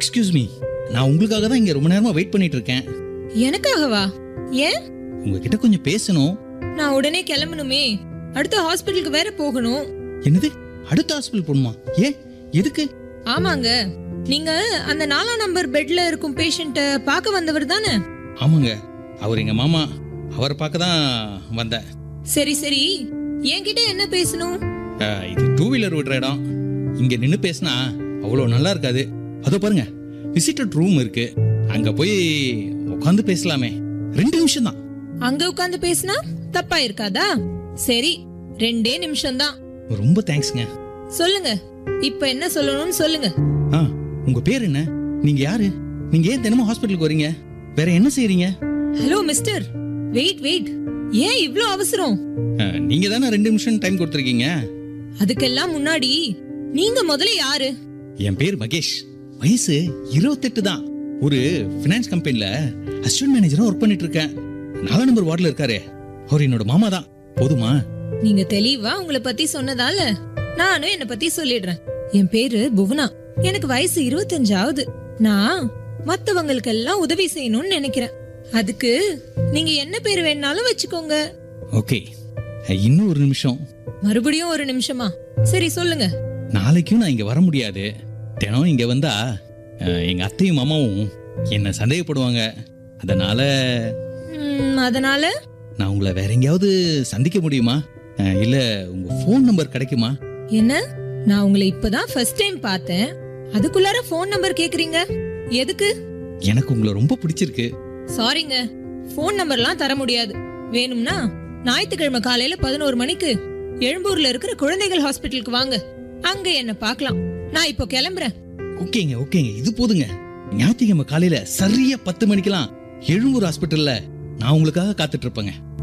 excuse me நான் உங்களுக்காக தான் இங்க ரொம்ப நேரமா வெயிட் பண்ணிட்டு இருக்கேன் எனக்காகவா ஏன் உங்ககிட்ட கொஞ்சம் பேசணும் நான் உடனே கிளம்பணுமே அடுத்த ஹாஸ்பிட்டலுக்கு வேற போகணும் என்னது அடுத்த ஹாஸ்பிட்டல் போகணுமா ஏன் எதுக்கு ஆமாங்க நீங்க அந்த நாலாம் நம்பர் பெட்ல இருக்கும் பேஷண்ட்ட பார்க்க வந்தவர் தானே ஆமாங்க அவர் எங்க மாமா அவரை பார்க்க தான் வந்தேன் சரி சரி என்கிட்ட என்ன பேசணும் அஹ், இது டூ வீலர் விடுற இடம் இங்க நின்னு பேசினா அவ்வளோ நல்லா இருக்காது அதோ பாருங்க விசிட்டட் ரூம் இருக்கு அங்க போய் உட்காந்து பேசலாமே ரெண்டு நிமிஷம் தான் அங்க உட்கார்ந்து பேசினா தப்பா இருக்காதா சரி ரெண்டே நிமிஷம் தான் ரொம்ப தேங்க்ஸ்ங்க சொல்லுங்க இப்ப என்ன சொல்லணும்னு சொல்லுங்க ஆ உங்க பேர் என்ன நீங்க யாரு நீங்க ஏன் தினமும் ஹாஸ்பிட்டலுக்கு வரீங்க வேற என்ன செய்றீங்க ஹலோ மிஸ்டர் வெயிட் வெயிட் ஏன் இவ்ளோ அவசரம் அஹ், நீங்க தானே ரெண்டு நிமிஷம் டைம் கொடுத்துருக்கீங்க அதுக்கெல்லாம் முன்னாடி நீங்க முதல்ல யாரு என் பேர் மகேஷ் வயசு இருபத்தெட்டு தான் ஒரு ஃபினான்ஸ் கம்பெனில அசிஸ்டன்ட் மேனேஜரா ஒர்க் பண்ணிட்டு இருக்கேன் நாலாம் நம்பர் வார்டில் இருக்காரு அவர் என்னோட மாமா தான் போதுமா நீங்க தெளிவா உங்களை பத்தி சொன்னதால நானும் என்ன பத்தி சொல்லிடுறேன் என் பேரு புவனா எனக்கு வயசு இருபத்தஞ்சாவது நான் மத்தவங்களுக்கு எல்லாம் உதவி செய்யணும்னு நினைக்கிறேன் அதுக்கு நீங்க என்ன பேர் வேணாலும் வச்சுக்கோங்க ஓகே இன்னும் ஒரு நிமிஷம் மறுபடியும் ஒரு நிமிஷமா சரி சொல்லுங்க நாளைக்கும் நான் இங்க வர முடியாது தினம் இங்க வந்தா அஹ், எங்க அத்தையும் மாமாவும் என்ன சந்தேகப்படுவாங்க அதனால ம், அதனால நான் உங்களை வேற எங்கேயாவது சந்திக்க முடியுமா அஹ், இல்ல உங்க ஃபோன் நம்பர் கிடைக்குமா என்ன நான் உங்களை இப்பதான் ஃபர்ஸ்ட் டைம் பார்த்தேன் அதுக்குள்ளார ஃபோன் நம்பர் கேக்குறீங்க எதுக்கு எனக்கு உங்களை ரொம்ப பிடிச்சிருக்கு சாரிங்க ஃபோன் நம்பர்லாம் தர முடியாது வேணும்னா ஞாயிற்றுக்கிழமை காலையில பதினோரு மணிக்கு எழும்பூர்ல இருக்கிற குழந்தைகள் ஹாஸ்பிட்டலுக்கு வாங்க அங்க என்ன பார்க்கலாம் நான் இப்போ கிளம்புறேன் ஓகேங்க ஓகேங்க இது போதுங்க ஞாயிற்றுக்கிழமை காலையில சரியா பத்து மணிக்கெல்லாம் எழும்பூர் ஹாஸ்பிட்டல்ல நான் உங்களுக்காக காத்துட்டு இருப்பேங்க